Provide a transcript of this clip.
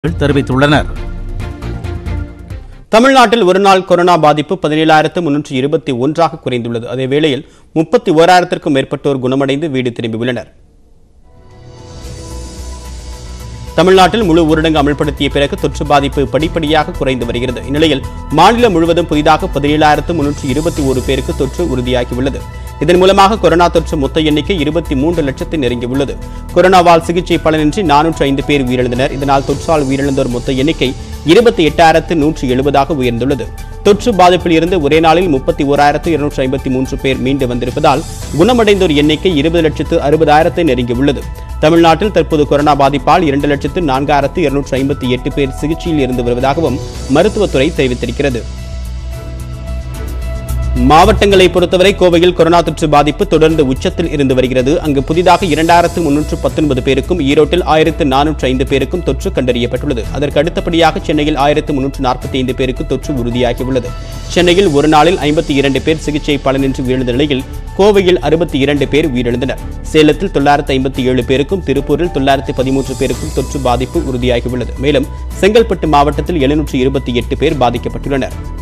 தெரிவித்துள்ளனர் தமிழ்நாட்டில் ஒருநாள் கொரோனா பாதிப்பு பதினேழாயிரத்து முன்னூற்றி இருபத்தி ஒன்றாக குறைந்துள்ளது அதே வேளையில் முப்பத்தி ஓராயிரத்திற்கும் மேற்பட்டோர் குணமடைந்து வீடு திரும்பியுள்ளனர் தமிழ்நாட்டில் முழு ஊரடங்கு அமல்படுத்திய பிறகு தொற்று பாதிப்பு படிப்படியாக குறைந்து வருகிறது இந்நிலையில் மாநிலம் முழுவதும் புதிதாக பதினேழாயிரத்து முன்னூற்றி இருபத்தி ஒரு பேருக்கு தொற்று உறுதியாகியுள்ளது இதன் மூலமாக கொரோனா தொற்று மொத்த எண்ணிக்கை இருபத்தி மூன்று லட்சத்தை நெருங்கியுள்ளது கொரோனாவால் சிகிச்சை பலனின்றி நானூற்று ஐந்து பேர் உயிரிழந்தனர் இதனால் தொற்றால் உயிரிழந்தோர் மொத்த எண்ணிக்கை இருபத்தி எட்டாயிரத்து நூற்றி எழுபதாக உயர்ந்துள்ளது தொற்று பாதிப்பில் இருந்து ஒரே நாளில் முப்பத்தி ஓராயிரத்து இருநூற்றி ஐம்பத்தி மூன்று பேர் மீண்டு வந்திருப்பதால் குணமடைந்தோர் எண்ணிக்கை இருபது லட்சத்து அறுபதாயிரத்தை நெருங்கியுள்ளது தமிழ்நாட்டில் தற்போது கொரோனா பாதிப்பால் இரண்டு லட்சத்து நான்காயிரத்து இருநூற்றி ஐம்பத்தி எட்டு பேர் சிகிச்சையில் இருந்து வருவதாகவும் மருத்துவத்துறை தெரிவித்திருக்கிறது மாவட்டங்களை பொறுத்தவரை கோவையில் கொரோனா தொற்று பாதிப்பு தொடர்ந்து உச்சத்தில் இருந்து வருகிறது அங்கு புதிதாக இரண்டாயிரத்து முன்னூற்று பத்தொன்பது பேருக்கும் ஈரோட்டில் ஆயிரத்து நானூற்று ஐந்து பேருக்கும் தொற்று கண்டறியப்பட்டுள்ளது அதற்கு அடுத்தபடியாக சென்னையில் ஆயிரத்து முன்னூற்று நாற்பத்தி ஐந்து பேருக்கு தொற்று உறுதியாகியுள்ளது சென்னையில் ஒரு நாளில் ஐம்பத்தி இரண்டு பேர் சிகிச்சை பலனின்றி உயிரிழந்த நிலையில் கோவையில் அறுபத்தி இரண்டு பேர் உயிரிழந்தனர் சேலத்தில் தொள்ளாயிரத்து ஐம்பத்தி ஏழு பேருக்கும் திருப்பூரில் தொள்ளாயிரத்து பதிமூன்று பேருக்கும் தொற்று பாதிப்பு உறுதியாகியுள்ளது மேலும் செங்கல்பட்டு மாவட்டத்தில் எழுநூற்று இருபத்தி எட்டு பேர் பாதிக்கப்பட்டுள்ளனர்